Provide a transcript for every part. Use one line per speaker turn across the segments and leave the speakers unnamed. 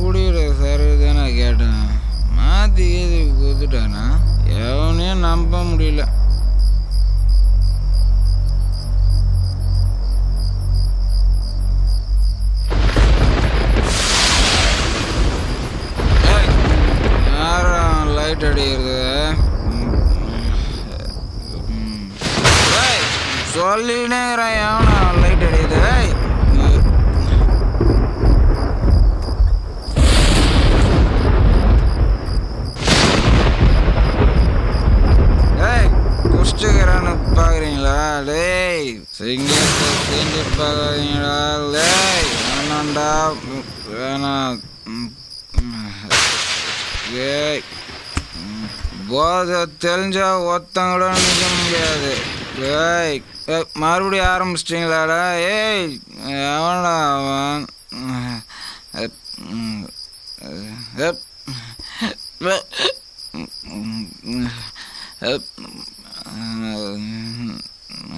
குடிக்கிற சரக்கு தானே கேட்டேன் மாற்றி கீதி கொடுத்துட்டானா எவனையும் நம்ப முடியல ஏய், யாரும் லைட் அடிக்கிறது ம். ஏய், சொல்லினே இருக்கிறேன் எவனா லைட் அடிக்குது ஏய். ஏய் குஷ்டுக்கிறான்னு பார்க்குறீங்களா டேய் சிங்கத்தை செஞ்சு பார்க்குறீங்களா டேய் வேணாண்டா ம், வேணாம் ம், ம். ஏய் ம், போதை தெரிஞ்சா ஒருத்தன் கூட நிற்க முடியாது ஏய் ஏய், மறுபடியும் ஆரம்பிச்சிட்டிங்களாடா ஏய் எவன்டா அவன் ம், எப், ம், எப், எப், ம், ம், எப், ம்,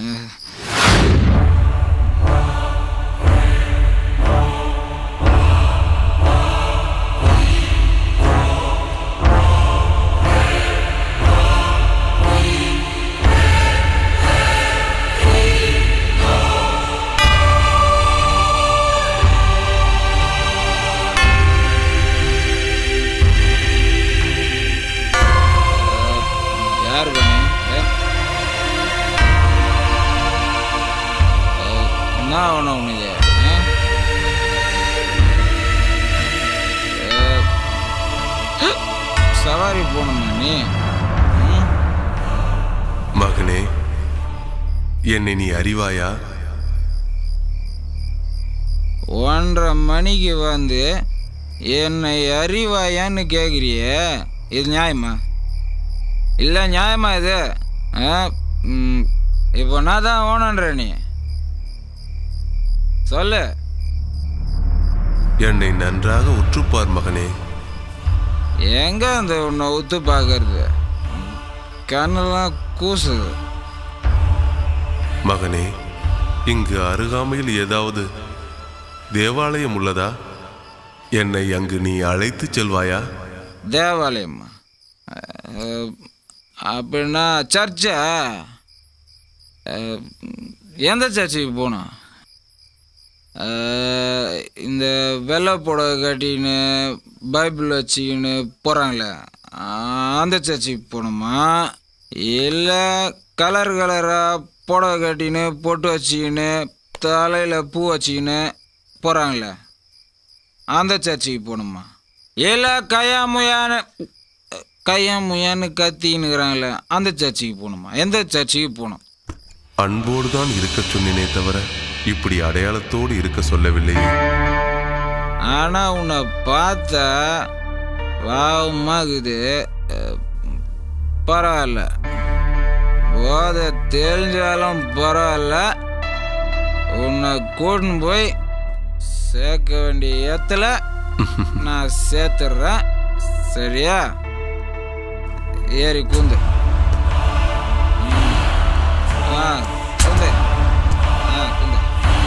யார் பண்ணி ஏ? அஹ், என்ன வேணும் உனக்கு ஆ? அஹ், சவாரி போகணுமா நீ ம்?
மகனே என்னை நீ அறிவாயா
ஒன்றரை மணிக்கு வந்து என்னை அறிவாயான்னு கேட்குறியே இது நியாயமா இல்லை நியாயமா இது ஆ ம், இப்போ நான் தான் ஓனன்ற நீ சொல்லு
என்னை நன்றாக உற்றுப்பார் மகனே
எங்க அந்த உன்னை உத்து பார்க்கறது கண்ணெல்லாம் கூசுது
மகனே இங்கு அருகாமையில் ஏதாவது தேவாலயம் உள்ளதா என்னை அங்கு நீ அழைத்துச் செல்வாயா
தேவாலயமா அஹ், அப்படின்னா சர்ச்சா அஹ், எந்த சர்ச்சுக்கு போகணும் அஹ், இந்த வெள்ளை புடவை கட்டின்னு பைபிள் வச்சுக்கின்னு போகிறாங்களே அந்த சர்ச்சுக்கு போகணுமா இல்லை கலர் கலராக புடவை கட்டின்னு பொட்டு வச்சுக்கின்னு தலையில் பூ வச்சுக்கின்னு போகிறாங்களே அந்த சர்ச்சுக்கு போகணுமா இல்லை கையா முயான்னு கையா முயான்னு கத்தின்னுக்குறாங்களே அந்த சர்ச்சுக்கு போகணுமா எந்த சர்ச்சுக்கு போகணும்
அன்போடு தான் இருக்கச் சொன்னேனே தவிர இப்படி அடையாளத்தோடு இருக்க சொல்லவில்லையே
ஆனால் உன்னை பார்த்தா பாவமாகுது அஹ், பரவாயில்ல போதை தெரிஞ்சாலும் பரவாயில்ல உன்னை கூட்டின்னு போய் சேர்க்க வேண்டிய இடத்துல நான் சேர்த்துடுறேன் சரியா ஏறி கூந்து ம். ஆ கூந்து ஆ கூந்து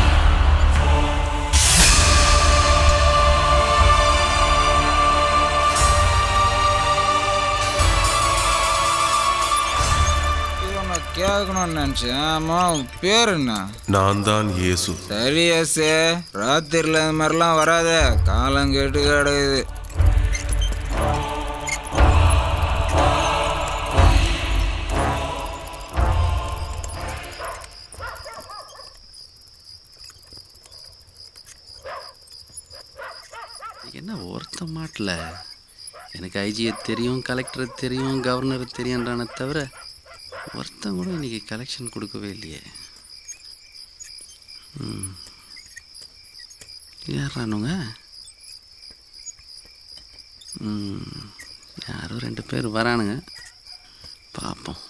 இது ஒன்று கேட்கணும்னு நினச்சேன் ஆமா உன் பேர் என்ன
நான் தான் இயேசு
சரி எஸ்ஸே ராத்திரியில் இந்த மாதிரிலாம் வராத காலம் கெட்டு கிடக்குது
என்ன ஒருத்த மாட்டல எனக்கு ஐஜியை தெரியும் கலெக்டரை தெரியும் கவர்னரை தெரியுன்றானே தவிர ஒருத்தன் கூட இன்னைக்கு கலெக்ஷன் கொடுக்கவே இல்லையே ம் யாரானுங்க ம் யாரோ ரெண்டு பேர் வரானுங்க பார்ப்போம்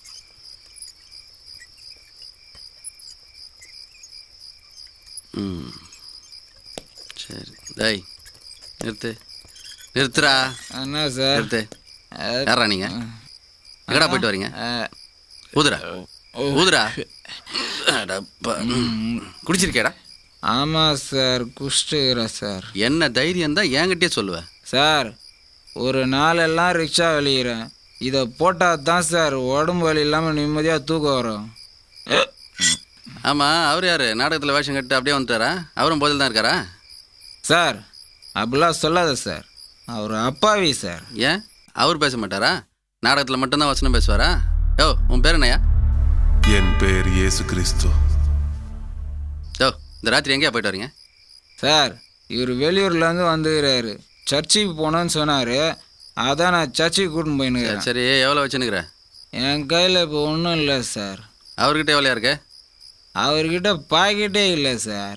ம் சரி டேய் நிறுத்து நிறுத்துறா
என்ன சார்
நிறுத்து யாரா நீங்க எங்கடா போயிட்டு வரீங்க ஊதுரா ஊதுரா அடப்பா. ம். குடிச்சிருக்கியாடா
ஆமாம் சார் குஷ்டுகிறேன் சார்
என்ன தைரியம் தான் என்கிட்டயே சொல்லுவேன்
சார் ஒரு நாளெல்லாம் ரிக்ஷா வெளியிறேன் இதை போட்டால் தான் சார் உடம்பு வலி இல்லாமல் நிம்மதியாக தூக்கம் வரும்
ஆமாம் அவர் யார் நாடகத்தில் வேஷம் கட்டு அப்படியே வந்துட்டாரா அவரும் பதில் தான் இருக்காரா
சார் அப்படிலாம் சொல்லாத சார் அவர் அப்பாவி சார்
ஏன் அவர் பேச மாட்டாரா நாடகத்தில் மட்டும்தான் வசனம் பேசுவாரா யோ உன் பேர் என்னய்யா
என் பெயர் இயேசு கிறிஸ்து
யோ இந்த ராத்திரி எங்கேயா போயிட்டு வரீங்க
சார் இவர் வெளியூர்லேருந்து வந்துக்கிறாரு சர்ச்சுக்கு போனோன்னு சொன்னார் அதான் நான் சர்ச்சுக்கு கூட்டின்னு
சரி,
போயினுக்கிறேன்
சரி எவ்வளோ வச்சுன்னுக்குற
என் கையில் இப்போ ஒன்றும் இல்லை சார்
அவர்கிட்ட எவ்வளோயா இருக்கு
அவர்கிட்ட பாக்கெட்டே இல்லை சார்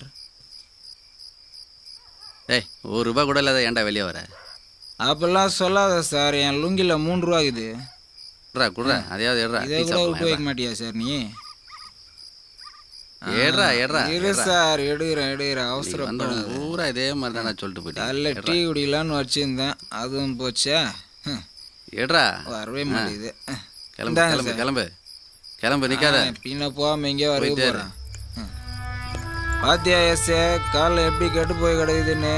ஏய் ஒரு ரூபா கூட இல்லாத ஏன்டா வெளியே வர
அப்பெல்லாம் சொல்லாத சார் என் லுங்கியில் மூணு ரூபாக்குது
குட்றா குட்றா அதையாவது எடுறா
இதை கூட விட்டு வைக்க மாட்டியா சார் நீ
ஏடுறா ஏடுறா
இரு சார் எடுக்கிறேன் எடுக்கிறேன்
வந்து
அவசரப்படாத
பூரா இதே மாதிரி தான் சொல்லிட்டு போயிட்டேன்
நல்ல டீ குடிக்கலான்னு வச்சுருந்தேன் அதுவும் போச்சா ஹம்,
ஏடுறா
வரவே மாட்டேங்குது
கிளம்பு
இந்தாங்க
கிளம்பு
சார்.
கிளம்பு கிளம்பு நிற்காத
ஆ, பின்ன போகாம எங்கேயோ வரவே
போயிட்டே இரு.
போகிறேன் பாத்தியா எஸ் காலில் எப்படி கெட்டு போய் கிடக்குதுன்னு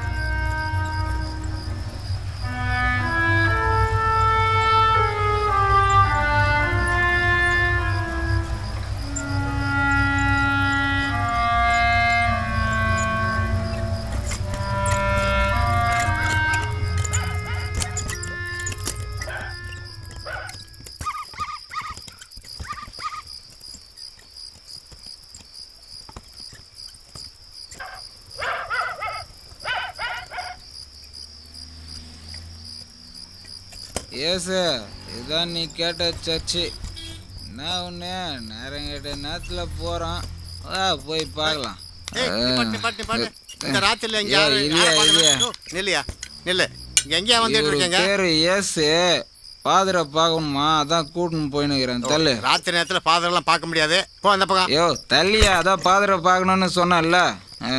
ஏசு இதான் நீ கேட்ட சர்ச்சு நான் ஒன்று நேரம் கேட்ட நேரத்தில் போகிறோம் வா போய் பார்க்கலாம்
ஏய், நிப்பாட்டு, நிப்பாட்டு, நிப்பாட்டு. இந்த ராத்திரில இங்க
ஏய்,
யாரு-
இல்லையா,
யாரை பார்க்கணும்?
இல்லையா.
ஓ, நில்லுயா நில்லு இங்க எங்கேயா வந்துட்டு
இவரு
இருக்கீங்க
பேரு ஏசு பாதரை பார்க்கணுமா அதான் கூட்டின்னு போயினுக்கிறேன் தள்ளு
ராத்திரி நேரத்துல ஃபாதர் எல்லாம் பார்க்க முடியாது போ அந்த பக்கம்
யோ தள்ளியா அதான் பாதரை பார்க்கணும்னு சொன்னேன்ல ஆ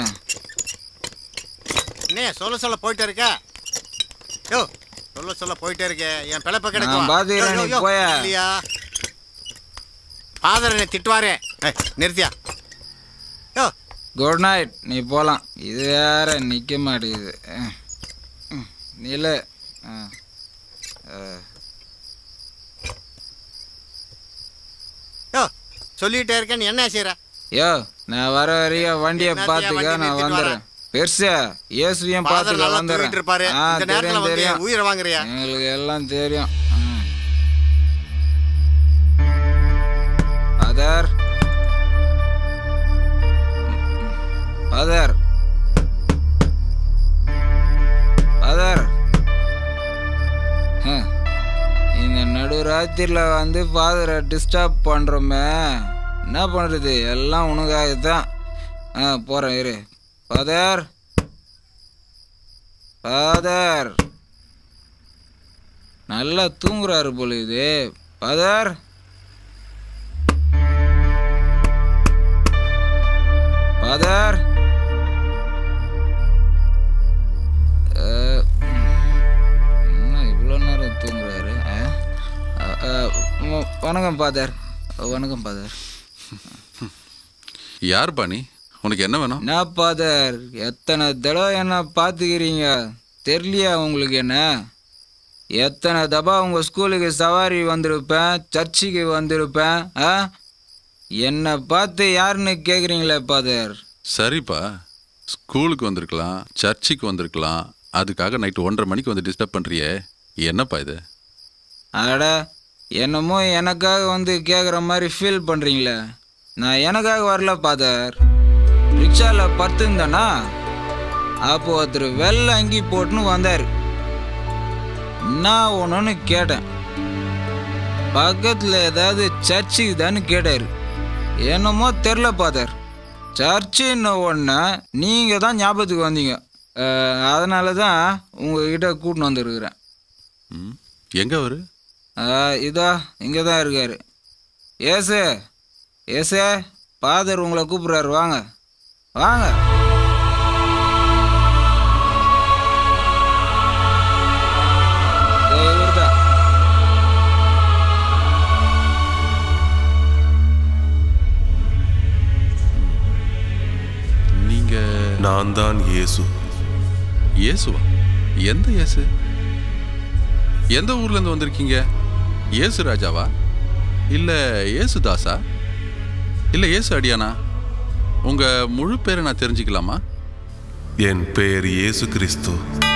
என்ன சொல்ல சொல்ல போயிட்டே இருக்க யோ சொல்ல சொல்ல போயிட்டே இருக்க என் பிழைப்ப
நான்
கிடைக்கும்
பாத்துக்கிறேன், நீ போயா.
இல்லையா ஃபாதர் என்னை திட்டுவாரே ஏய், நிறுத்தியா யோ
குட் நைட் நீ போகலாம் இது வேற நிற்க மாட்டேங்குது அஹ். ம், நில்லு ஆ. அஹ்.
யோ சொல்லிட்டே இருக்கேன் நீ என்ன செய்யற
யோ நான் வர வரையும் வண்டியை
என்னத்தையா
பார்த்துக்க
வண்டி
நான்
நிறுத்திட்டு
வந்துடுறேன் பெருசா இயேசுவையும்
ஃபாதர்
பார்த்துக்க
நல்லா
வந்துடுறேன்
தூங்கிட்டு இருப்பாரு
ஆ
இந்த நேரத்துல
தெரியும்
வந்து
தெரியும்
உயிரை வாங்குறியா
எங்களுக்கு எல்லாம் தெரியும் ம். ஃபாதர் ஃபாதர் ஃபாதர் ஹம். இந்த நடுராத்திரியில் வந்து ஃபாதரை டிஸ்டர்ப் பண்ணுறோமே என்ன பண்ணுறது எல்லாம் உனக்காக தான் ஆ போகிறேன் இரு ஃபாதர் ஃபாதர் நல்லா தூங்குறாரு போல இது ஃபாதர் ஃபாதர் என்ன இவ்வளோ நேரம் தூங்குறாரு ஆ? அ, அ, வ- வணக்கம் ஃபாதர் வணக்கம் ஃபாதர்
யார் பாணி உனக்கு என்ன வேணும்
என்ன ஃபாதர் எத்தனை தடவை என்ன பார்த்துக்கிறீங்க தெரியலையா உங்களுக்கு என்ன எத்தனை தபா உங்கள் ஸ்கூலுக்கு சவாரி வந்திருப்பேன் சர்ச்சுக்கு வந்திருப்பேன் ஆ என்னை பார்த்து யாருன்னு கேட்குறீங்களே ஃபாதர்
சரிப்பா ஸ்கூலுக்கு வந்திருக்கலாம் சர்ச்சுக்கு வந்திருக்கலாம் அதுக்காக நைட்டு ஒன்றரை மணிக்கு வந்து டிஸ்டர்ப் பண்ணுறியே என்னப்பா இது
அட என்னமோ எனக்காக வந்து கேட்குற மாதிரி ஃபீல் பண்ணுறீங்களே நான் எனக்காக வரல ஃபாதர் ரிக்ஷாவில் படுத்துருந்தேனா அப்போ ஒருத்தர் வெள்ளை அங்கி போட்டுன்னு வந்தார் நான் ஒன்றுன்னு கேட்டேன் பக்கத்தில் ஏதாவது சர்ச்சு தான்னு கேட்டார் என்னமோ தெரில ஃபாதர் சர்ச்சுன்ன உடனே நீங்கள் தான் ஞாபகத்துக்கு வந்தீங்க அஹ், அதனால தான் உங்ககிட்ட கூட்டின்னு வந்துருக்குறேன்
ம் எங்கே அவரு
ஆ, இதோ இங்கே தான் இருக்காரு ஏசு ஏசே ஃபாதர் உங்களை கூப்பிட்றாரு வாங்க வாங்க இதோ இவர்தான்.
நீங்க
நான் தான் இயேசு
இயேசுவா எந்த இயேசு எந்த ஊர்ல இருந்து வந்திருக்கீங்க இயேசு ராஜாவா இல்ல இயேசுதாசா இல்ல இயேசு அடியானா உங்க முழு பேரை நான் தெரிஞ்சுக்கலாமா
என் பெயர் இயேசு கிறிஸ்து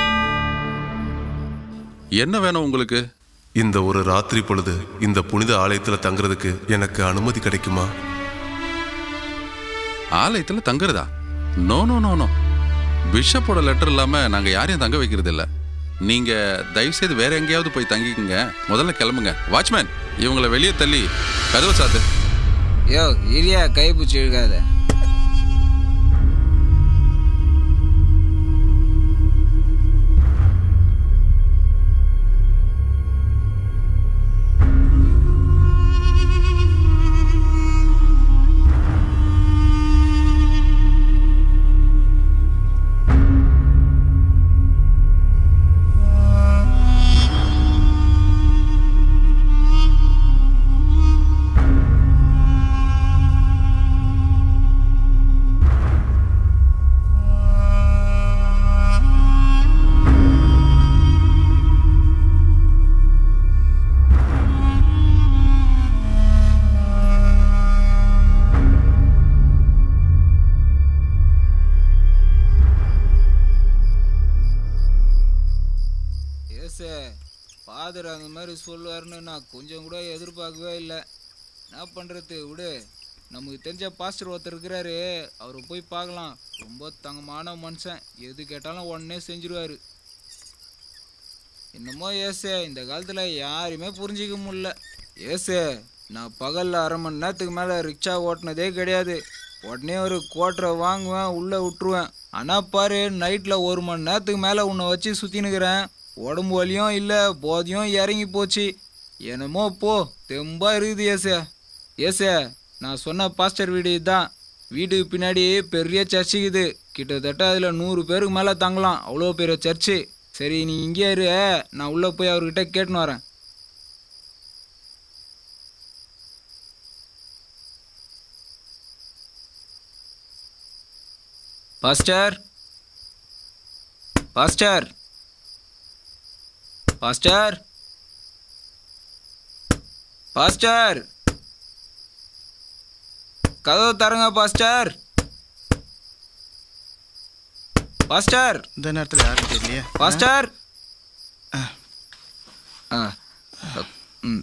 என்ன வேணும் உங்களுக்கு
இந்த ஒரு ராத்திரி பொழுது இந்த புனித ஆலயத்துல தங்குறதுக்கு எனக்கு அனுமதி கிடைக்குமா
ஆலயத்துல தங்குறதா நோ நோ நோ நோ பிஷப்போட லெட்டர் இல்லாம நாங்க யாரையும் தங்க வைக்கிறது இல்ல நீங்க தயவு செய்து வேற எங்கேயாவது போய் தங்கிக்கங்க முதல்ல கிளம்புங்க வாட்ச்மேன் இவங்களை வெளியே தள்ளி கதவை சாத்து
யோ இரியா கை பிடிச்சி இழுக்காத ஏசே ஃபாதர் அந்த மாதிரி சொல்லுவாருன்னு நான் கொஞ்சம் கூட எதிர்பார்க்கவே இல்லை என்ன பண்ணுறது விடு நமக்கு தெரிஞ்ச பாஸ்டர் ஒருத்தர் இருக்கிறாரு அவரை போய் பார்க்கலாம் ரொம்ப தங்கமான மனுஷன் எது கேட்டாலும் உடனே செஞ்சிருவாரு என்னமோ ஏசே இந்த காலத்தில் யாரையுமே புரிஞ்சிக்க முடியல ஏசே நான் பகலில் அரை மணி நேரத்துக்கு மேலே ரிக்ஷா ஓட்டினதே கிடையாது உடனே ஒரு கோட்டரை வாங்குவேன் உள்ளே விட்டுருவேன் ஆனால் பாரு நைட்டில் ஒரு மணி நேரத்துக்கு மேலே உன்னை வச்சு சுற்றினுக்கிறேன் உடம்பு வலியும் இல்லை போதையும் இறங்கி போச்சு என்னமோ போ தெம்பா இருக்குது ஏசே ஏசே நான் சொன்ன பாஸ்டர் வீடு இதுதான் வீட்டுக்கு பின்னாடி பெரிய சர்ச்சுக்குது கிட்டத்தட்ட அதில் நூறு பேருக்கு மேலே தங்கலாம் அவ்வளோ பெரிய சர்ச்சு சரி நீ இங்கே இரு நான் உள்ளே போய் அவர்கிட்ட கேட்டுன்னு வரேன் பாஸ்டர் பாஸ்டர் பாஸ்டர் பாஸ்டர் கதவு தரங்க பாஸ்டர் பாஸ்டர்
இந்த நேரத்தில் யாரும் தெரியலையே
பாஸ்டர் ஆ ம்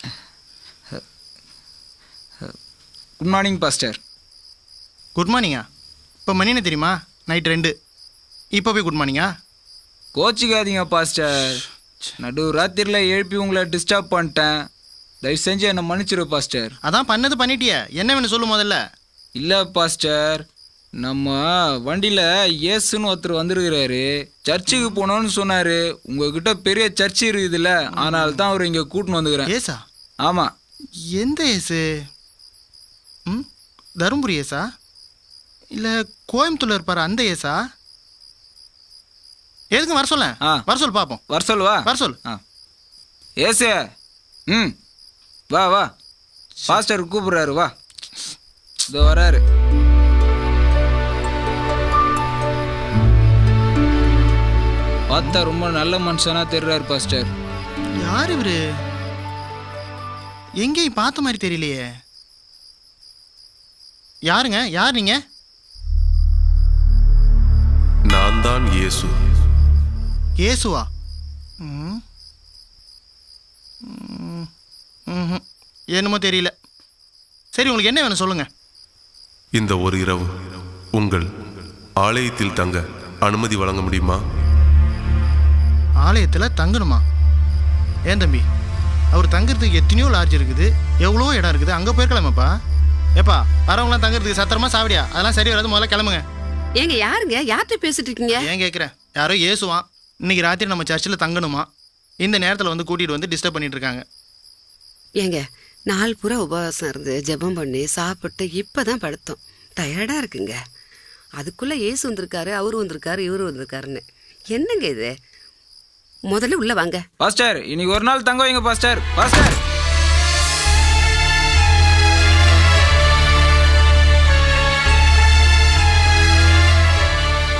குட் மார்னிங் பாஸ்டர்
குட் மார்னிங்கா இப்போ மணி என்ன தெரியுமா நைட் ரெண்டு இப்போ போய் குட் மார்னிங்கா
கோச்சிக்காதீங்க பாஸ்டர் நடு ராத்திரியில் எழுப்பி உங்களை டிஸ்டர்ப் பண்ணிட்டேன் தயவு செஞ்சு என்னை மன்னிச்சிரு பாஸ்டர்
அதான் பண்ணது பண்ணிட்டியே என்ன வேணும் சொல்லு முதல்ல
இல்லை பாஸ்டர் நம்ம வண்டியில் இயேசுன்னு ஒருத்தர் வந்திருக்கிறாரு சர்ச்சுக்கு போகணும்னு சொன்னார் உங்ககிட்ட பெரிய சர்ச்சு இருக்குதுல்ல அதனால தான் அவர் இங்கே கூட்டின்னு வந்துக்கிறேன்
ஏசா
ஆமாம்
எந்த ஏசு ம் தருமபுரி ஏசா இல்லை கோயம்புத்தூர்ல இருப்பார் அந்த ஏசா எதுக்கு வர சொல்ல
ஆ.
வர சொல் பார்ப்போம்
வர சொல்லுவா
வர சொல்
ஆ ஏசே ம் வா வா பாஸ்டர் கூப்பிடுறாரு வா இதோ வராரு பார்த்தா ரொம்ப நல்ல மனுஷனா தெரிறாரு பாஸ்டர்
யார் இவரு எங்கேயும் பார்த்த மாதிரி தெரியலையே யாருங்க யார் நீங்க
நான் தான் இயேசு
இயேசுவா ம். ம். ம்ஹும். என்னமோ தெரியல சரி உங்களுக்கு என்ன வேணும் சொல்லுங்க
இந்த ஒரு இரவு உங்கள் ஆலயத்தில் தங்க அனுமதி வழங்க முடியுமா
ஆலயத்தில் தங்கணுமா ஏன் தம்பி அவர் தங்குறதுக்கு எத்தனையோ லாட்ஜ் இருக்குது எவ்வளோ இடம் இருக்குது அங்கே போயிருக்கலாமாப்பா ஏப்பா வரவங்களாம் தங்குறதுக்கு சத்திரமா சாவடியா அதெல்லாம் சரி வராது முதல்ல கிளம்புங்க
ஏங்க யாருங்க யார்கிட்ட பேசிட்டு இருக்கீங்க
ஏன் கேட்குறேன் யாரோ ஏசுவான் இன்னைக்கு ராத்திரி நம்ம சர்ச்சில் தங்கணுமா இந்த நேரத்தில் வந்து கூட்டிகிட்டு வந்து டிஸ்டர்ப் பண்ணிட்டு இருக்காங்க
ஏங்க நாள் பூரா உபவாசம் இருந்து ஜெபம் பண்ணி சாப்பிட்டு இப்பதான் படுத்தோம் டயர்டா இருக்குங்க அதுக்குள்ள ஏசு வந்திருக்காரு அவரு வந்திருக்காரு இவரு வந்திருக்காருன்னு என்னங்க இது முதல்ல உள்ள வாங்க
பாஸ்டர் இன்னைக்கு ஒரு நாள் தங்க வைங்க பாஸ்டர் பாஸ்டர்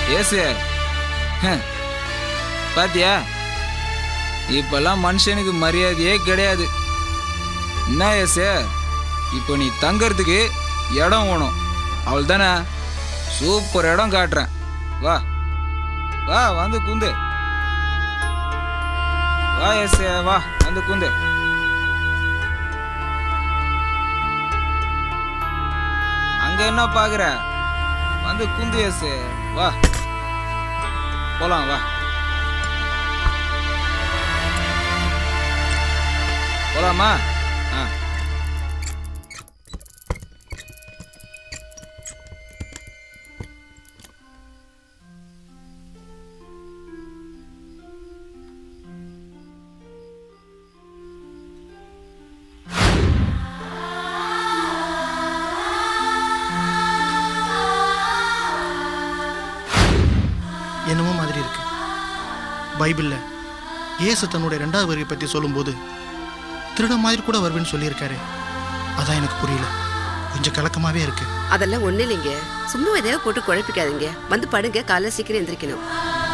ஏசு ஹம். பாத்தியா இப்பெல்லாம் மனுஷனுக்கு மரியாதையே கிடையாது என்ன ஏசு இப்போ நீ தங்கறதுக்கு இடம் வேணும் அவள் தானே சூப்பர் இடம் காட்டுறேன் வா வா வந்து குந்து வா ஏசு வா வந்து குந்து அங்க என்ன பாக்குற வந்து குந்து ஏசு வா போலாம் வா போலாமா ஆ
என்னமோ மாதிரி இருக்கு பைபிளில் இயேசு தன்னுடைய ரெண்டாவது வருகை பற்றி சொல்லும்போது திருட மாதிரி கூட வருவேன்னு சொல்லியிருக்காரு அதான் எனக்கு புரியல கொஞ்சம் கலக்கமாகவே இருக்கு
அதெல்லாம் ஒண்ணு இல்லைங்க சும்மா எதையாவது போட்டு குழப்பிக்காதீங்க வந்து படுங்க காலைல சீக்கிரம் எந்திரிக்கணும்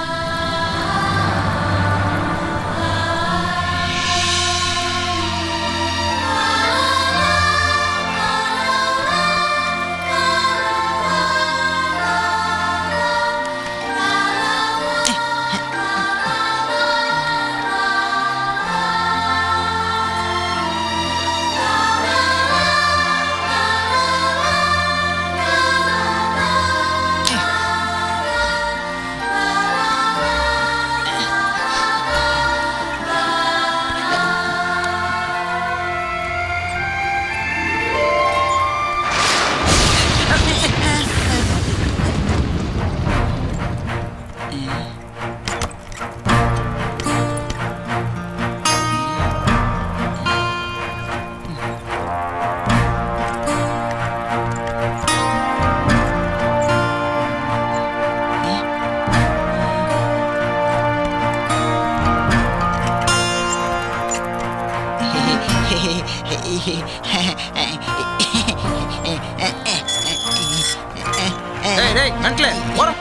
டேய் டேய் மென்ட்லே போறோம்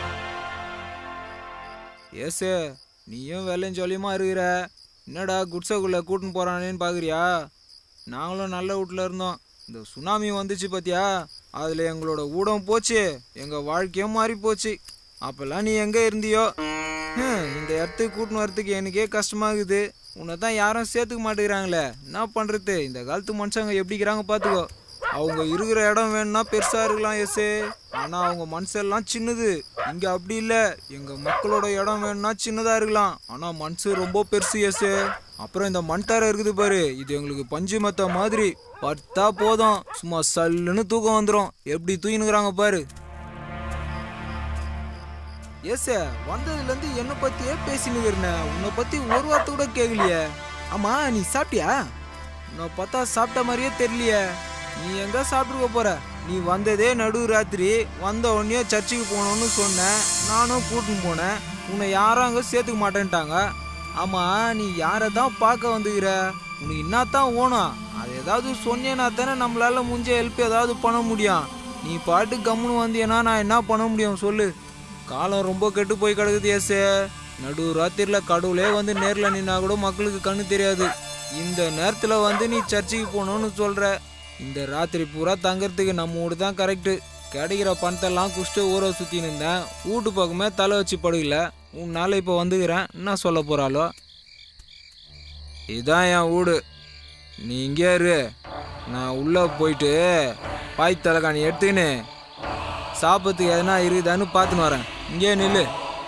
ஏசு நீயும் வெள்ளையும் சொல்லியுமா இருக்கிற என்னடா குட்ஸக்குள்ள கூட்டின்னு போறானேன்னு பாக்குறியா நாங்களும் நல்ல வீட்டில் இருந்தோம் இந்த சுனாமி வந்துச்சு பாத்தியா அதில் எங்களோட ஊடம் போச்சு எங்கள் வாழ்க்கையும் மாறி போச்சு அப்போல்லாம் நீ எங்கே இருந்தியோ ஹம், இந்த இடத்துக்கு கூட்டின்னு வரத்துக்கு எனக்கே கஷ்டமாகுது உன்னை தான் யாரும் சேர்த்துக்க மாட்டேங்கிறாங்களே என்ன பண்ணுறது இந்த காலத்து மனுஷங்க எப்படிக்கிறாங்க பார்த்துக்கோ அவங்க இருக்கிற இடம் வேணும்னா பெருசாக இருக்கலாம் எஸ்ஸே ஆனால் அவங்க மனசெல்லாம் சின்னது இங்கே அப்படி இல்லை எங்கள் மக்களோட இடம் வேணும்னா சின்னதாக இருக்கலாம் ஆனால் மனசு ரொம்ப பெருசு எஸ்ஸே அப்புறம் இந்த மண் தரை இருக்குது பாரு இது எங்களுக்கு பஞ்சு மத்த மாதிரி பத்தா போதும் சும்மா சல்லுன்னு தூக்கம் வந்துடும் எப்படி தூங்கினுக்குறாங்க பாரு ஏசே வந்ததுலேருந்து என்னை பற்றியே பேசினுக்கிறேன் உன்னை பற்றி ஒரு வார்த்தை கூட கேட்கலையே ஆமா நீ சாப்பிட்டியா உன்னை பார்த்தா சாப்பிட்ட மாதிரியே தெரியலையே நீ எங்க சாப்பிட்டுக்க போற நீ வந்ததே நடு ராத்திரி வந்த உடனே சர்ச்சுக்கு போகணும்னு சொன்னேன் நானும் கூட்டின்னு போனேன் உன்னை யாரும் அங்கே சேர்த்துக்க மாட்டேன்ட்டாங்க ஆமா நீ யாரை தான் பார்க்க வந்துக்கிற உனக்கு என்னத்தான் ஓணும் அது ஏதாவது சொன்னேன்னா தானே நம்மளால முடிஞ்ச ஹெல்ப் ஏதாவது பண்ண முடியும் நீ பாட்டு கம்முன்னு வந்தியன்னா நான் என்ன பண்ண முடியும் சொல்லு காலம் ரொம்ப கெட்டு போய் கிடக்குது ஏசு நடு ராத்திரியில் கடவுளே வந்து நேரில் நின்னா கூட மக்களுக்கு கண்ணு தெரியாது இந்த நேரத்தில் வந்து நீ சர்ச்சுக்கு போகணும்னு சொல்கிற இந்த ராத்திரி பூரா தங்கறதுக்கு நம்ம வீடு தான் கரெக்டு கிடைக்கிற பணத்தெல்லாம் குஷ்டு ஊற சுற்றின்னு இருந்தேன் வீட்டு பக்கமே தலை வச்சு படுகல உன்னால இப்போ வந்துக்கிறேன் என்ன சொல்ல போகிறாளோ இதான் என் வீடு நீ இங்கே இரு நான் உள்ளே போயிட்டு பாய் தலைகாணி எடுத்துக்கின்னு சாப்பிட்றதுக்கு எதனா இருக்குதான்னு பார்த்துன்னு வரேன் இங்கே நில்லு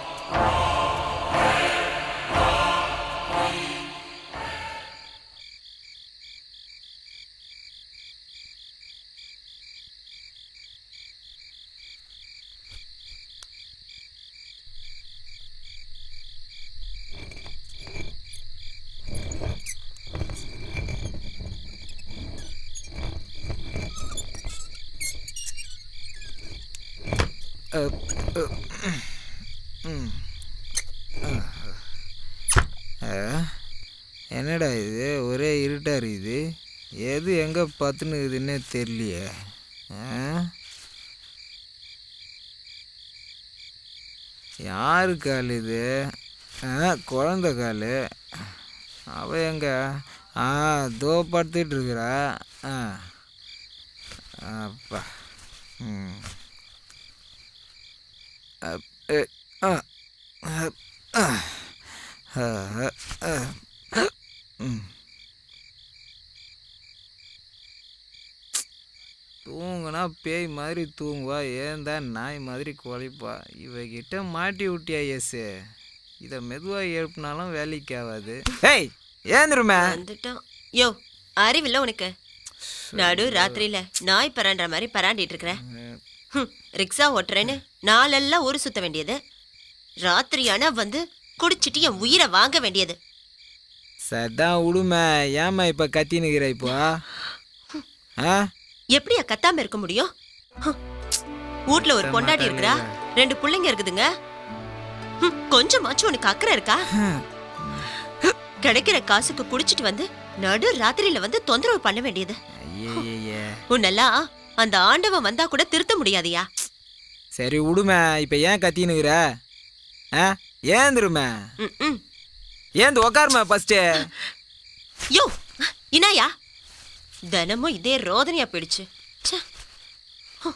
அஹ், என்னடா இது ஒரே இருட்டாக இருக்குது எது எங்கே பார்த்துன்னுக்குதுன்னே தெரியலையே ஆ? யாரு கால் இது ஆ குழந்த கால் அவ எங்க ஆ தோ படுத்துட்டு இருக்கிறா ஆ அப்பா ம் அப், எ, ஆ, அப், ஆ, ஆ, ஆ, ஆ, ம். தூங்குனா பேய் மாதிரி தூங்குவா ஏந்தா நாய் மாதிரி குலைப்பா இவகிட்ட மாட்டி விட்டியா எஸ் இதை மெதுவாக எழுப்பினாலும் வேலைக்கு ஆகாது ஏய் ஏந்திருமே
வந்துட்டோம் யோ அறிவில்ல உனக்கு நடு ராத்திரியில நாய் பராண்டுற மாதிரி பராண்டிட்டு இருக்கிற ஹம், ரிக்ஷா ஓட்டுறேன்னு நாளெல்லாம் ஊர் சுத்த வேண்டியது ராத்திரி ஆனா வந்து குடிச்சிட்டு என் உயிரை வாங்க வேண்டியது
சதான் விடுமே ஏம்மா இப்போ கத்தினுக்கிற இப்போ ஆ
எப்படியா கத்தாம இருக்க முடியும் ஹம், வீட்ல ஒரு பொண்டாட்டி இருக்கிறா ரெண்டு பிள்ளைங்க இருக்குதுங்க ஹம், கொஞ்சமாச்சும் உனக்கு அக்கறை இருக்கா கிடைக்கிற காசுக்கு குடிச்சிட்டு வந்து நடு ராத்திரியில வந்து தொந்தரவு பண்ண வேண்டியது
ஐயே
உன்னெல்லாம் அந்த ஆண்டவன் வந்தா கூட திருத்த முடியாதியா
சரி விடுமே இப்போ ஏன் கத்தினுக்கிற ஆ ஏந்திருமே
ம், ம்.
ஏந்து உக்காருமே ஃபஸ்ட்டு
யோ இனாயா தினமும் இதே ரோதனையா போயிடுச்சு ச்சே. ஹம்.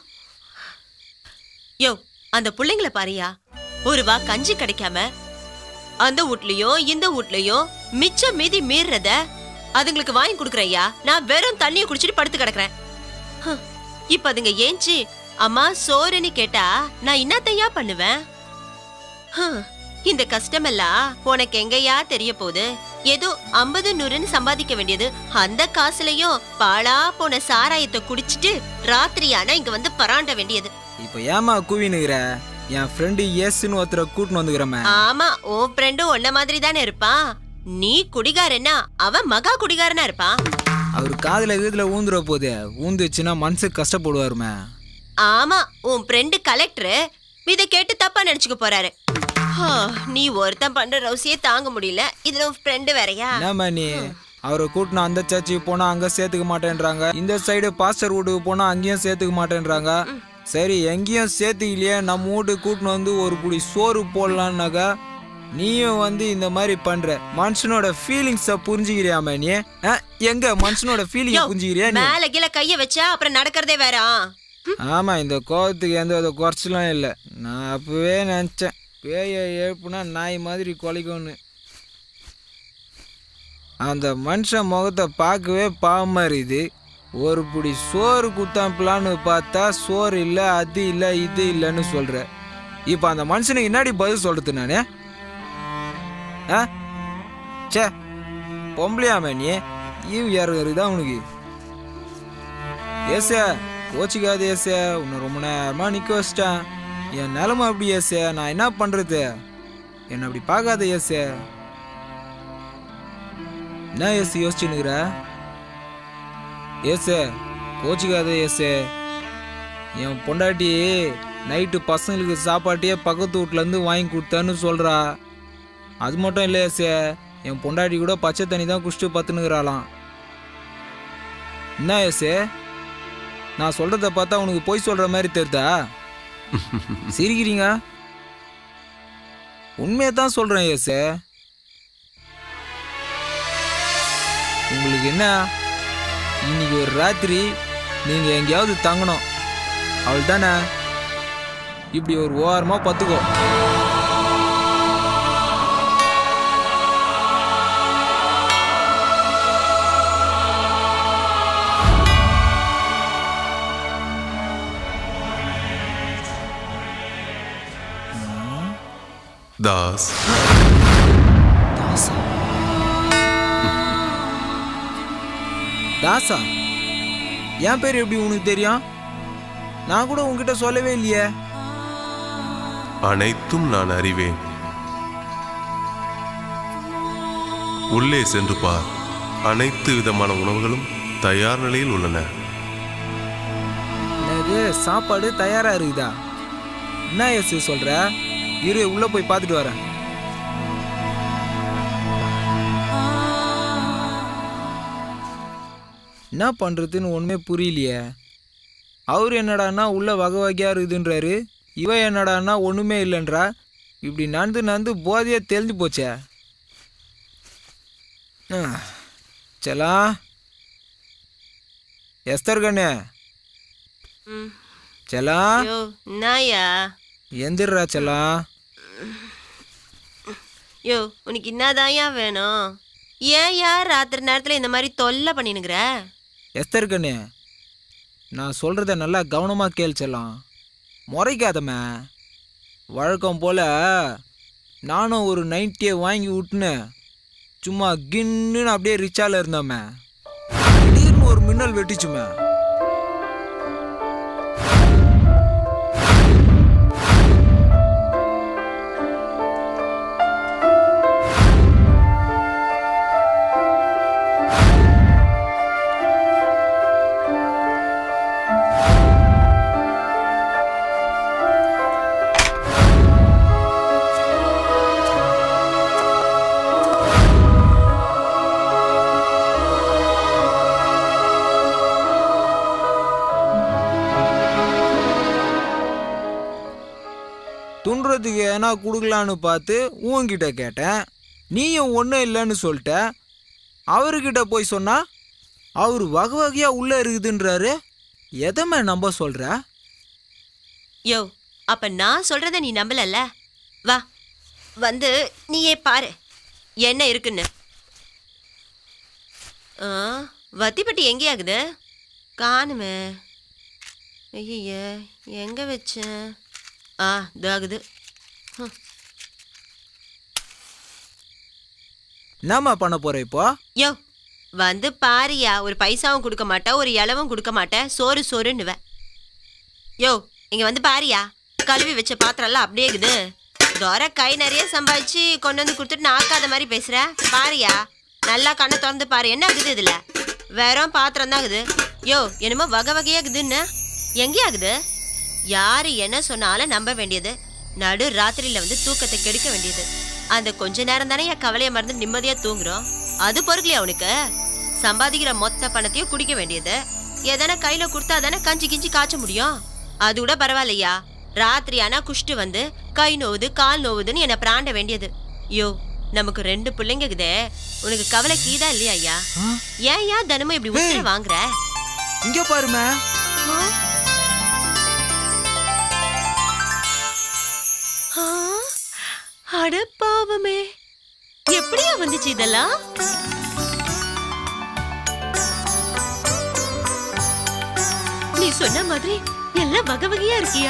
யோ அந்த புள்ளைங்கள பாரியா ஒரு வா கஞ்சி கிடைக்காம அந்த வீட்லயோ இந்த வீட்லயோ மிச்சம் மீதி மீறத அதுங்களுக்கு வாங்கி கொடுக்குறையா நான் வெறும் தண்ணிய குடிச்சிட்டு படுத்து கிடக்குறேன் ஹம். இப்ப அதுங்க ஏஞ்சி அம்மா சோறுன்னு கேட்டா நான் என்னத்தையா பண்ணுவேன் ஹம். இந்த கஷ்டமெல்லாம் உனக்கு எங்கயா தெரிய போகுது ஏதோ ஐம்பது நூறுன்னு சம்பாதிக்க வேண்டியது அந்த காசுலயும் பாழா போன சாராயத்தை குடிச்சிட்டு ராத்திரி ஆனா இங்க வந்து பராண்ட வேண்டியது
இப்போ ஏமா கூவினுக்கிற என் ஃப்ரெண்டு ஏசுன்னு ஒருத்தரை கூட்டின்னு வந்துக்கிறமே
ஆமா உன் ஃப்ரெண்டும் உன்ன மாதிரி தானே இருப்பான் நீ குடிகாரன்னா அவன் மகா குடிகாரனா இருப்பான்
அவர் காதில் கீதில் ஊந்துற போது ஊந்துச்சுன்னா மனசுக்கு கஷ்டப்படுவாருமே
ஆமா உன் ஃப்ரெண்டு கலெக்டர் இத கேட்டு தப்பா நினைச்சுக்க போறாரு ஹா, நீ ஒருத்தன் பண்ற ரவுசியே தாங்க முடியல இதுல உன் ஃப்ரெண்டு வேறயா
என்னம்மா நீ அவரை கூட்டினா அந்த சர்ச்சுக்கு போனா அங்க சேர்த்துக்க மாட்டேன்றாங்க இந்த சைடு பாஸ்டர் வீட்டுக்கு போனா அங்கேயும் சேர்த்துக்க மாட்டேன்றாங்க சரி எங்கேயும் சேர்த்துக்கலையே நம்ம வீட்டுக்கு கூட்டின்னு வந்து ஒரு புடி சோறு போடலான்னாக்கா நீயும் வந்து இந்த மாதிரி பண்ற மனுஷனோட ஃபீலிங்ஸ புரிஞ்சுக்கிறியாம நீ ஆ, எங்க மனுஷனோட ஃபீலிங்
யோ,
புரிஞ்சுக்கிறியா நீ
மேல கீழ கைய வச்சா அப்புறம் நடக்கிறதே வேற ஆ.
ஆமா இந்த கோவத்துக்கு எந்த வித குறைச்சலும் இல்லை நான் அப்பவே நினச்சேன் பேயை எழுப்புனா நாய் மாதிரி குலைக்கும்னு அந்த மனுஷன் முகத்தை பார்க்கவே பாவமா இருக்குது ஒரு புடி சோறு குத்தாம்பலான்னு பார்த்தா சோறு இல்லை அது இல்லை இது இல்லைன்னு சொல்ற இப்போ அந்த மனுஷனுக்கு என்னடி பதில் சொல்றது நானே ஆ சே பொம்பளையாம நீ ஈவு யாருக்குதா உனக்கு ஏசே கோச்சிக்காது ஏசே உன்னை ரொம்ப நேரமா நிக்க வச்சிட்டேன் என் நிலமை அப்படி ஏசே நான் என்ன பண்றது என்னை அப்படி பார்க்காத ஏசே என்ன ஏசு யோசிச்சுன்னுக்குற ஏசே கோச்சிக்காத ஏசே என் பொண்டாட்டி நைட்டு பசங்களுக்கு சாப்பாட்டையே பக்கத்து வீட்லேருந்து வாங்கி கொடுத்தான்னு சொல்கிறா அது மட்டும் இல்லை ஏசே என் பொண்டாட்டி கூட பச்சை தண்ணி தான் குடிச்சிட்டு பத்துனுக்குறாளாம் என்ன ஏசே நான் சொல்றத பார்த்தா உனக்கு பொய் சொல்ற மாதிரி தெரிதா சிரிக்கிறீங்க உண்மையை தான் சொல்றேன் ஏசு உங்களுக்கு என்ன இன்னைக்கு ஒரு ராத்திரி நீங்க எங்கேயாவது தங்கணும் அவள் தானே இப்படி ஒரு ஓரமா பத்துக்கோ
தாஸ்
தாசா என் பேர் எப்படி உனக்கு தெரியும் நான் கூட உன்கிட்ட சொல்லவே இல்லையே
அனைத்தும் நான் அறிவேன் உள்ளே சென்று பார் அனைத்து விதமான உணவுகளும் தயார் நிலையில் உள்ளன
என்னது சாப்பாடு தயாரா இருக்குதா என்ன எஸ் சொல்ற இரு உள்ள போய் பார்த்துட்டு வரேன் என்ன பண்றதுன்னு ஒண்ணுமே புரியலையே அவர் என்னடான்னா உள்ள வகை வகையா இருக்குதுன்றாரு இவ என்னடான்னா ஒண்ணுமே இல்லைன்றா இப்படி நடந்து நடந்து போதையே தெரிஞ்சு போச்சே ஆ, செல்லா எஸ்தர் கண்ணு
ம்.
செல்லா
யோ என்னயா
எந்திரா செல்லா
யோ உனக்கு என்னதாயா வேணும் ஏன்யா ராத்திரி நேரத்துல இந்த மாதிரி தொல்லை பண்ணினுங்கிற
எஸ்தர் கண்ணு நான் சொல்கிறத நல்லா கவனமாக கேள் செல்லாம் முறைக்காதம்மா வழக்கம் போல் நானும் ஒரு நைன்ட்டியை வாங்கி விட்டுன்னு சும்மா கின்னுன்னு அப்படியே ரிச்சால இருந்தோமே திடீர்னு ஒரு மின்னல் வெட்டிச்சுமே துண்டுறதுக்கு எதனா கொடுக்கலான்னு பார்த்து உன்கிட்ட கேட்டேன் நீயும் ஒன்றும் இல்லைன்னு சொல்லிட்ட அவர்கிட்ட போய் சொன்னா அவர் வகை வகையாக உள்ளே இருக்குதுன்றாரு எதமே நம்ப சொல்கிற
யோ அப்ப நான் சொல்றத நீ நம்பலல்ல வா வந்து நீயே பாரு என்ன இருக்குன்னு ஆ வத்திப்பட்டி எங்கே ஆகுது காணுமே ஐய எங்க வச்சேன் ஆ இதாகுது
என்னம்மா பண்ண போற இப்போ
யோ வந்து பாரியா ஒரு பைசாவும் கொடுக்க மாட்டேன் ஒரு இலவும் கொடுக்க மாட்டேன் சோறு சோறுன்னுவேன் யோ இங்க வந்து பாரியா கழுவி வச்ச பாத்திரம்லாம் அப்படியே இருக்குது தோர கை நிறைய சம்பாதிச்சு கொண்டு வந்து கொடுத்துட்டு நாக்காத மாதிரி பேசுற பாரியா நல்லா கண்ணை திறந்து பாரு என்ன ஆகுது இதுல வெறும் பாத்திரம் தான் ஆகுது யோ என்னமோ வகை வகையா இருக்குதுன்னு எங்கே ஆகுது யாரு என்ன சொன்னாலும் நம்ப வேண்டியது நடு ராத்திரியில வந்து தூக்கத்தை கெடுக்க வேண்டியது அந்த கொஞ்ச நேரம் தானே என் கவலையை மறந்து நிம்மதியா தூங்குறோம் அது பொறுக்கலையா அவனுக்கு சம்பாதிக்கிற மொத்த பணத்தையும் குடிக்க வேண்டியது எதனா கையில கொடுத்தா தானே கஞ்சி கிஞ்சி காய்ச்ச முடியும் அது கூட பரவாயில்லையா ராத்திரி ஆனா குஷ்டு வந்து கை நோவுது கால் நோவுதுன்னு என்னை பிராண்ட வேண்டியது யோ நமக்கு ரெண்டு பிள்ளைங்க இருக்குதே உனக்கு கவலை கீதா இல்லையா ஐயா ஏன் ஏன் தினமும் இப்படி உசுர வாங்குற
இங்க பாருமே
ஆ, அட பாவமே எப்படியா வந்துச்சு இதெல்லாம் நீ சொன்ன மாதிரி எல்லாம் வகை வகையா இருக்கியா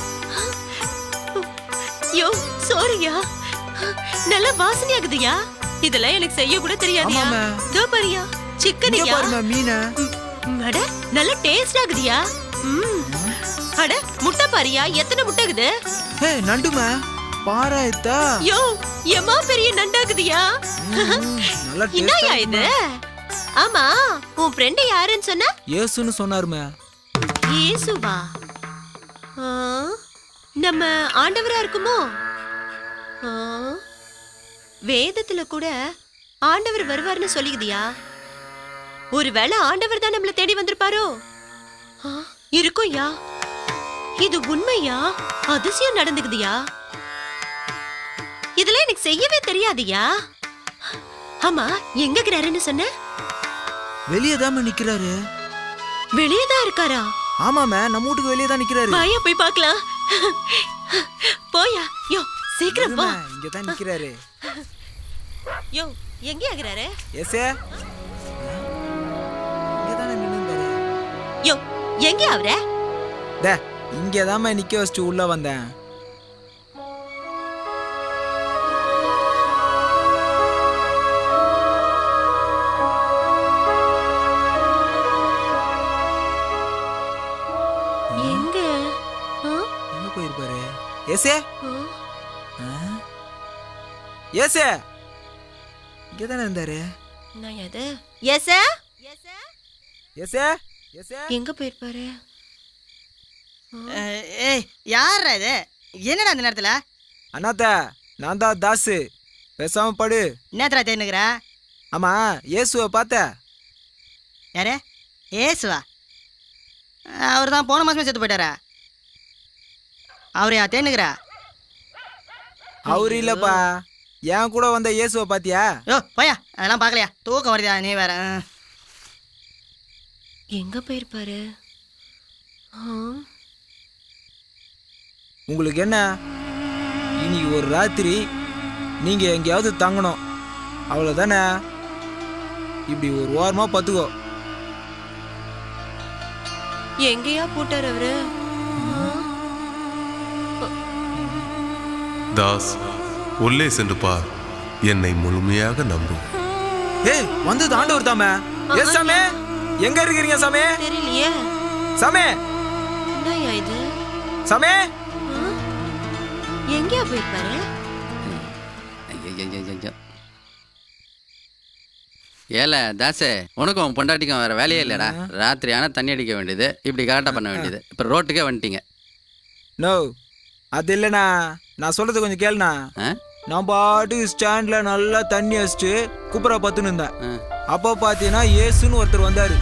யோ சாரியா நல்ல வாசனையாகுதுயா இதெல்லாம் எனக்கு செய்ய கூட தெரியாதியா
ஆமாம்மா.
இதோ பாரியா
இங்க
சிக்கனியா
பாருமே மீனை
அட நல்ல டேஸ்ட் ஆகுதியா ம் அட முட்டை பாரியா எத்தனை முட்டை இருக்குது
ஹே நண்டுமே பாராயத்தா
யோ எம்மா பெரிய நண்டாகுதியா
நல்லா
என்னயா
டேஸ்டா
இது ஆமா உன் ஃப்ரெண்ட் யாருன்னு சொன்ன
ஏசுன்னு சொன்னாருமே
இயேசுவா ஆ, நம்ம ஆண்டவரா இருக்குமோ ஆ, வேதத்துல கூட ஆண்டவர் வருவார்னு சொல்லிக்குதியா ஒருவேளை ஆண்டவர் தான் நம்மள தேடி வந்திருப்பாரோ ஆ, இருக்கும்யா இது உண்மையா அதிசயம் நடந்துக்குதியா இதெல்லாம் எனக்கு செய்யவே தெரியாதுயா ஆமா எங்க இருக்கிறாருன்னு சொன்ன
வெளியே தான் நிக்கிறாரு
வெளியே தான் இருக்காரா
ஆமாமே நம்ம வீட்டுக்கு வெளியே தான் நிக்கிறாரு
வாயா போய் பார்க்கலாம் போயா யோ சீக்கிரம் போ
இங்க தான் நிக்கிறாரு
யோ எங்க ஆகுறாரு
எசே இங்க தானே நின்னுந்தாரு
யோ எங்க அவர
டே இங்கே தான் நிக்க வச்சுட்டு உள்ள வந்தேன்
எங்க ஆ?
எங்க போயிருப்பாரு ஏசே
ஆ?
ஏசே இங்க தானே இருந்தாரு
நான் எது எஸ்
ஏசே ஏசே
எங்க போயிருப்பாரு
அஹ், ஏய் யாரா இது என்னடா அந்த நேரத்துல
அண்ணாத்த நான் தான் தாசு பேசாம படு
என்னத்துல தேனுக்குற
ஆமா இயேசுவை பார்த்த
யாரு ஏசுவா அவர் தான் போன மாசமே செத்து போயிட்டாரா அவரையா தேனுக்குற
அவரு இல்லப்பா என் கூட வந்த இயேசுவை பாத்தியா
யோ போயா அதெல்லாம் பார்க்கலையா தூக்கம் வருதா நீ வேற ஆ.
எங்க போயிருப்பாரு ஆ?
உங்களுக்கு என்ன இன்னைக்கு ஒரு ராத்திரி நீங்க எங்கேயாவது தங்கணும் அவ்வளோதானே இப்படி ஒரு ஓரமா பத்துக்கோ
எங்கேயா போட்டார் அவரு
தாஸ் உள்ளே சென்று பார் என்னை முழுமையாக நம்பு
ஏய் வந்தது ஆண்டவர் தாமே எஸ் சாமே எங்க இருக்கிறீங்க சாமே
தெரியலையே
சாமே
என்னய்யா இது
சாமே
ஆ? எங்கேயா போயிருப்பாரு
ஐயையையையையோ. ஏல தாசே உனக்கும் உன் பொண்டாட்டிக்கும் வேற வேலையே இல்லைடா ராத்திரி ஆனால் தண்ணி அடிக்க வேண்டியது இப்படி கரெக்டாக பண்ண வேண்டியது இப்போ ரோட்டுக்கே வந்துட்டீங்க
நோ அது இல்லைண்ணா நான் சொல்றது கொஞ்சம் கேளுண்ணா
ஆ?
நான் பாட்டுக்கு ஸ்டாண்ட்ல நல்லா தண்ணி வச்சுட்டு குப்புற பத்துன்னு இருந்தேன்
ஆ.
அப்போ பார்த்தீங்கன்னா ஏசுன்னு ஒருத்தர் வந்தாரு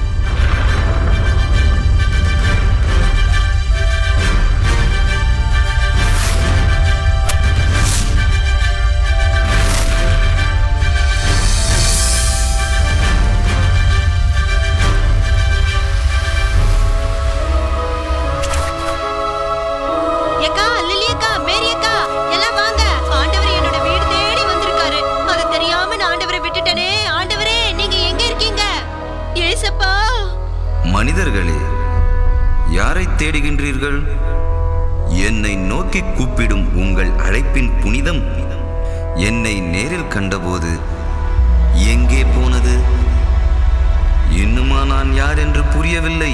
ஏக்கா லிலி அக்கா மேரி அக்கா எல்லாம் வாங்க ஆண்டவர் என்னோட வீடு தேடி வந்திருக்காரு அது தெரியாம நான் ஆண்டவரை விட்டுட்டேனே ஆண்டவரே நீங்க எங்க இருக்கீங்க ஏசப்பா
மனிதர்களே யாரை தேடுகின்றீர்கள் என்னை நோக்கி கூப்பிடும் உங்கள் அழைப்பின் புனிதம் என்னை நேரில் கண்டபோது எங்கே போனது இன்னுமா நான் யார் என்று புரியவில்லை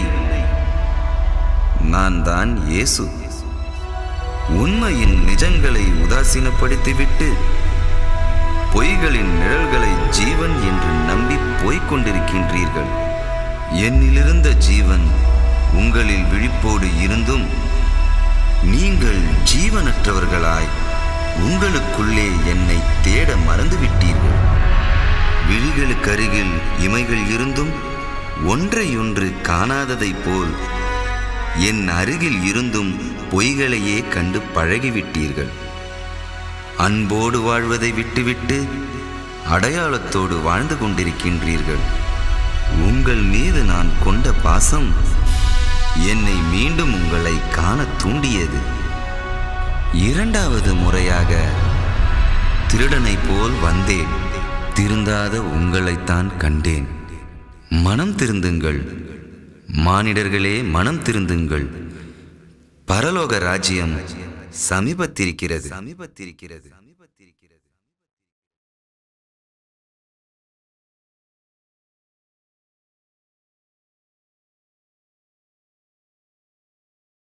நான் தான் இயேசு உண்மையின் நிஜங்களை உதாசீனப்படுத்திவிட்டு பொய்களின் நிழல்களை ஜீவன் என்று நம்பி போய்க் கொண்டிருக்கின்றீர்கள் என்னிலிருந்த ஜீவன் உங்களில் விழிப்போடு இருந்தும் நீங்கள் ஜீவனற்றவர்களாய் உங்களுக்குள்ளே என்னை தேட மறந்துவிட்டீர்கள் விழிகளுக்கருகில் இமைகள் இருந்தும் ஒன்றையொன்று காணாததைப் போல் என் அருகில் இருந்தும் பொய்களையே கண்டு பழகிவிட்டீர்கள் அன்போடு வாழ்வதை விட்டுவிட்டு அடையாளத்தோடு வாழ்ந்து கொண்டிருக்கின்றீர்கள் உங்கள் மீது நான் கொண்ட பாசம் என்னை மீண்டும் உங்களை காண தூண்டியது இரண்டாவது முறையாக திருடனைப் போல் வந்தேன் திருந்தாத உங்களைத்தான் கண்டேன் மனம் திருந்துங்கள் மானிடர்களே மனம் திருந்துங்கள் பரலோக ராஜ்யம் சமீபத்திருக்கிறது சமீபத்திருக்கிறது